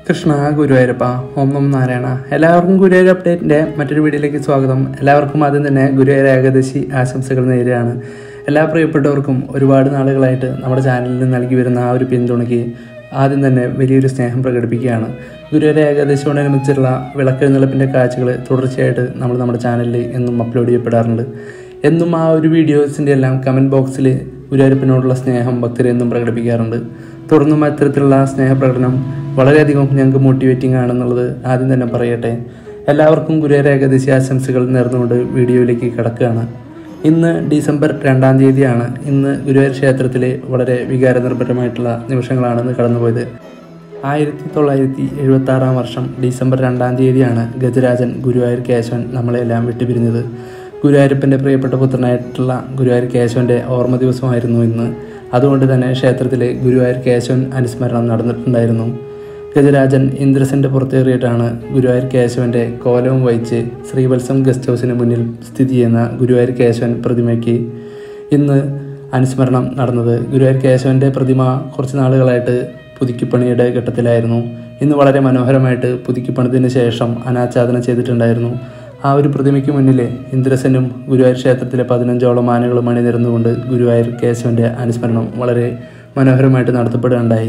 കൃഷ്ണ ഗുരുവായൂരപ്പ ഓം നമ നാരായണ എല്ലാവർക്കും ഗുരുവായൂർ അപ്ഡേറ്റിൻ്റെ മറ്റൊരു വീഡിയോയിലേക്ക് സ്വാഗതം എല്ലാവർക്കും ആദ്യം തന്നെ ഗുരുവായൂർ ഏകാദശി ആശംസകൾ നേരെയാണ് എല്ലാ പ്രിയപ്പെട്ടവർക്കും ഒരുപാട് നാളുകളായിട്ട് നമ്മുടെ ചാനലിൽ നൽകി വരുന്ന ആ ഒരു പിന്തുണയ്ക്ക് ആദ്യം തന്നെ വലിയൊരു സ്നേഹം പ്രകടിപ്പിക്കുകയാണ് ഗുരുവായൂർ ഏകാദശിയോടനുബന്ധിച്ചുള്ള വിളക്കെഴുന്നള്ളിപ്പിൻ്റെ കാഴ്ചകൾ തുടർച്ചയായിട്ട് നമ്മൾ നമ്മുടെ ചാനലിൽ എന്നും അപ്ലോഡ് ചെയ്യപ്പെടാറുണ്ട് എന്നും ആ ഒരു വീഡിയോസിൻ്റെ എല്ലാം കമൻറ്റ് ബോക്സിൽ ഗുരുവായൂരപ്പനോടുള്ള സ്നേഹം ഭക്തരെ എന്നും പ്രകടിപ്പിക്കാറുണ്ട് തുടർന്നും അത്തരത്തിലുള്ള സ്നേഹപ്രകടനം വളരെയധികം ഞങ്ങൾക്ക് മോട്ടിവേറ്റിംഗ് ആണെന്നുള്ളത് ആദ്യം തന്നെ പറയട്ടെ എല്ലാവർക്കും ഗുരുവായൂർ ഏകാദശി ആശംസകൾ നേർന്നുകൊണ്ട് വീഡിയോയിലേക്ക് കിടക്കുകയാണ് ഇന്ന് ഡിസംബർ രണ്ടാം തീയതിയാണ് ഇന്ന് ഗുരുവായൂർ ക്ഷേത്രത്തിലെ വളരെ വികാരനിർഭരമായിട്ടുള്ള നിമിഷങ്ങളാണ് ഇന്ന് കടന്നുപോയത് ആയിരത്തി തൊള്ളായിരത്തി എഴുപത്തി ആറാം വർഷം ഡിസംബർ രണ്ടാം തീയതിയാണ് ഗജരാജൻ ഗുരുവായൂർ കേശവൻ നമ്മളെല്ലാം വിട്ടുപിരിഞ്ഞത് ഗുരുവായൂരപ്പൻ്റെ പ്രിയപ്പെട്ട പുത്രനായിട്ടുള്ള ഗുരുവായൂർ കേശവൻ്റെ ഓർമ്മ ദിവസമായിരുന്നു ഇന്ന് അതുകൊണ്ട് തന്നെ ക്ഷേത്രത്തിലെ ഗുരുവായൂർ കേശവൻ അനുസ്മരണം നടന്നിട്ടുണ്ടായിരുന്നു ഗജരാജൻ ഇന്ദ്രസന്റെ പുറത്തേറിയിട്ടാണ് ഗുരുവായൂർ കേശവന്റെ കോലവും വഹിച്ച് ശ്രീവത്സം ഗസ്റ്റ് ഹൗസിന് മുന്നിൽ സ്ഥിതി ചെയ്യുന്ന ഗുരുവായൂർ കേശവൻ പ്രതിമയ്ക്ക് ഇന്ന് അനുസ്മരണം നടന്നത് ഗുരുവായൂർ കേശവന്റെ പ്രതിമ കുറച്ച് നാളുകളായിട്ട് പുതുക്കിപ്പണിയുടെ ഘട്ടത്തിലായിരുന്നു ഇന്ന് വളരെ മനോഹരമായിട്ട് പുതുക്കിപ്പണിതിന് ശേഷം അനാച്ഛാദനം ചെയ്തിട്ടുണ്ടായിരുന്നു ആ ഒരു പ്രതിമയ്ക്ക് മുന്നിൽ ഇന്ദ്രസനും ഗുരുവായൂർ ക്ഷേത്രത്തിലെ പതിനഞ്ചോളം ആനകളും അണിനിരന്നുകൊണ്ട് ഗുരുവായൂർ കേശവന്റെ അനുസ്മരണം വളരെ മനോഹരമായിട്ട് നടത്തപ്പെടുകയുണ്ടായി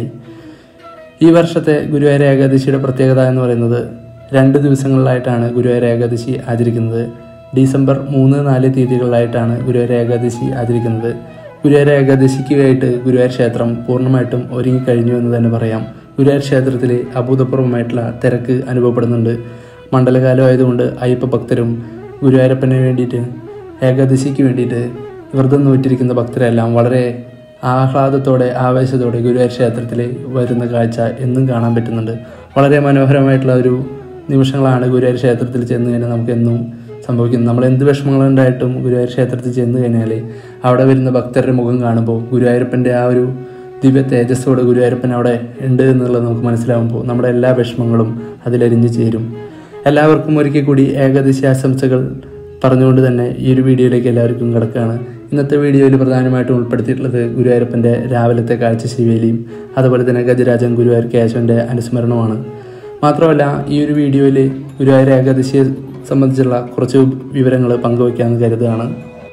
ഈ വർഷത്തെ ഗുരുവായൂർ ഏകാദശിയുടെ പ്രത്യേകത എന്ന് പറയുന്നത് രണ്ട് ദിവസങ്ങളിലായിട്ടാണ് ഗുരുവായൂർ ഏകാദശി ആചരിക്കുന്നത് ഡിസംബർ മൂന്ന് നാല് തീയതികളിലായിട്ടാണ് ഗുരുവായൂർ ഏകാദശി ആചരിക്കുന്നത് ഗുരുവായൂർ ഏകാദശിക്ക് ആയിട്ട് ഗുരുവായൂർ ക്ഷേത്രം പൂർണ്ണമായിട്ടും ഒരുങ്ങിക്കഴിഞ്ഞു എന്ന് തന്നെ പറയാം ഗുരുവായൂർ ക്ഷേത്രത്തിൽ അഭൂതപൂർവമായിട്ടുള്ള തിരക്ക് അനുഭവപ്പെടുന്നുണ്ട് മണ്ഡലകാലം ആയതുകൊണ്ട് അയ്യപ്പ ഭക്തരും ഗുരുവായൂരപ്പന് വേണ്ടിയിട്ട് ഏകാദശിക്ക് വേണ്ടിയിട്ട് വ്രതം നോറ്റിരിക്കുന്ന ഭക്തരെല്ലാം വളരെ ആഹ്ലാദത്തോടെ ആവേശത്തോടെ ഗുരുവായൂർ ക്ഷേത്രത്തിൽ വരുന്ന കാഴ്ച എന്നും കാണാൻ പറ്റുന്നുണ്ട് വളരെ മനോഹരമായിട്ടുള്ള ഒരു നിമിഷങ്ങളാണ് ഗുരുവായൂർ ക്ഷേത്രത്തിൽ ചെന്ന് കഴിഞ്ഞാൽ നമുക്ക് എന്നും സംഭവിക്കുന്നത് നമ്മൾ എന്ത് വിഷമങ്ങളുണ്ടായിട്ടും ഗുരുവായൂർ ക്ഷേത്രത്തിൽ ചെന്ന് കഴിഞ്ഞാൽ അവിടെ വരുന്ന ഭക്തരുടെ മുഖം കാണുമ്പോൾ ഗുരുവായൂരപ്പൻ്റെ ആ ഒരു ദിവ്യ തേജസ്സോടെ ഗുരുവായൂരപ്പൻ അവിടെ ഉണ്ട് എന്നുള്ളത് നമുക്ക് മനസ്സിലാകുമ്പോൾ നമ്മുടെ എല്ലാ വിഷമങ്ങളും അതിലരിഞ്ഞു ചേരും എല്ലാവർക്കും ഒരിക്കൽ കൂടി ഏകാദശി ആശംസകൾ പറഞ്ഞുകൊണ്ട് തന്നെ ഈ ഒരു വീഡിയോയിലേക്ക് എല്ലാവർക്കും കിടക്കുകയാണ് ഇന്നത്തെ വീഡിയോയിൽ പ്രധാനമായിട്ടും ഉൾപ്പെടുത്തിയിട്ടുള്ളത് ഗുരുവായൂരപ്പൻ്റെ രാവിലത്തെ കാഴ്ച ശിവേലിയും അതുപോലെ തന്നെ ഗജരാജൻ ഗുരുവായൂർ കേശവൻ്റെ അനുസ്മരണമാണ് മാത്രമല്ല ഈ ഒരു വീഡിയോയിൽ ഗുരുവായൂർ ഏകാദശിയെ സംബന്ധിച്ചുള്ള കുറച്ച് വിവരങ്ങൾ പങ്കുവയ്ക്കാമെന്ന് കരുതുകയാണ്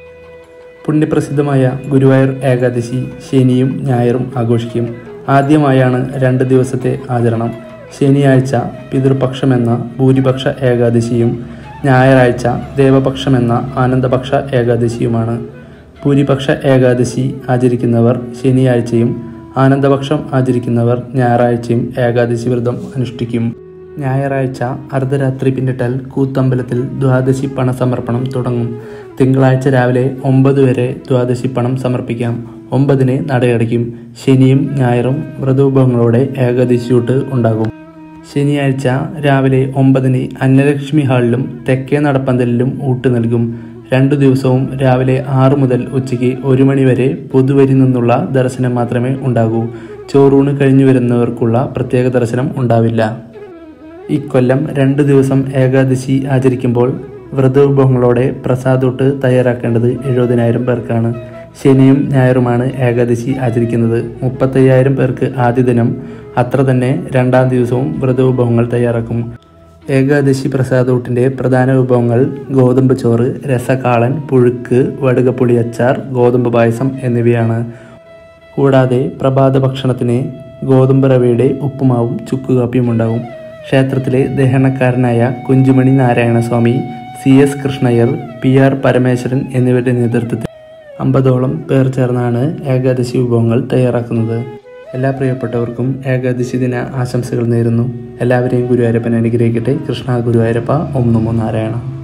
പുണ്യപ്രസിദ്ധമായ ഗുരുവായൂർ ഏകാദശി ശനിയും ഞായറും ആഘോഷിക്കും ആദ്യമായാണ് രണ്ട് ദിവസത്തെ ആചരണം ശനിയാഴ്ച പിതൃപക്ഷമെന്ന ഭൂരിപക്ഷ ഏകാദശിയും ഞായറാഴ്ച ദേവപക്ഷമെന്ന ആനന്ദപക്ഷ ഏകാദശിയുമാണ് ഭൂരിപക്ഷ ഏകാദശി ആചരിക്കുന്നവർ ശനിയാഴ്ചയും ആനന്ദപക്ഷം ആചരിക്കുന്നവർ ഞായറാഴ്ചയും ഏകാദശി വ്രതം അനുഷ്ഠിക്കും ഞായറാഴ്ച അർദ്ധരാത്രി പിന്നിട്ടാൽ കൂത്തമ്പലത്തിൽ ദ്വാദശി പണ സമർപ്പണം തുടങ്ങും തിങ്കളാഴ്ച രാവിലെ ഒമ്പത് വരെ ദ്വാദശി പണം സമർപ്പിക്കാം ഒമ്പതിന് നടയടയ്ക്കും ശനിയും ഞായറും വ്രതോപങ്ങളോടെ ഏകാദശിയൂട്ട് ഉണ്ടാകും ശനിയാഴ്ച രാവിലെ ഒമ്പതിന് അന്നലക്ഷ്മി ഹാളിലും തെക്കേ നടപ്പന്തലിലും ഊട്ട് നൽകും രണ്ടു ദിവസവും രാവിലെ ആറ് മുതൽ ഉച്ചയ്ക്ക് ഒരു മണി വരെ പൊതുവരി നിന്നുള്ള ദർശനം മാത്രമേ ഉണ്ടാകൂ ചോറൂണ് കഴിഞ്ഞു വരുന്നവർക്കുള്ള പ്രത്യേക ദർശനം ഉണ്ടാവില്ല ഇക്കൊല്ലം രണ്ട് ദിവസം ഏകാദശി ആചരിക്കുമ്പോൾ വ്രതവിഭവങ്ങളോടെ പ്രസാദോട്ട് തയ്യാറാക്കേണ്ടത് എഴുപതിനായിരം പേർക്കാണ് ശനിയും ഞായറുമാണ് ഏകാദശി ആചരിക്കുന്നത് മുപ്പത്തയ്യായിരം പേർക്ക് ആദ്യ ദിനം അത്ര തന്നെ രണ്ടാം ദിവസവും വ്രതവിഭവങ്ങൾ തയ്യാറാക്കും ഏകാദശി പ്രസാദൂട്ടിൻ്റെ പ്രധാന വിഭവങ്ങൾ ഗോതമ്പ് ചോറ് രസകാളൻ പുഴുക്ക് വടുകപ്പുളി അച്ചാർ ഗോതമ്പ് പായസം എന്നിവയാണ് കൂടാതെ പ്രഭാത ഭക്ഷണത്തിന് ഗോതമ്പ് റവയുടെ ഉപ്പുമാവും ചുക്കുകാപ്പിയും ഉണ്ടാകും ക്ഷേത്രത്തിലെ ദഹനക്കാരനായ Kunchumani Narayanaswamy C S Krishnayyar P R Parameswaran എന്നിവരുടെ നേതൃത്വത്തിൽ അമ്പതോളം പേർ ചേർന്നാണ് ഏകാദശി വിഭവങ്ങൾ തയ്യാറാക്കുന്നത് എല്ലാ പ്രിയപ്പെട്ടവർക്കും ഏകാദശി ദിന ആശംസകൾ നേരുന്നു എല്ലാവരെയും ഗുരുവായൂരപ്പൻ അനുഗ്രഹിക്കട്ടെ കൃഷ്ണ ഗുരുവായൂരപ്പ ഓം നമോ നാരായണ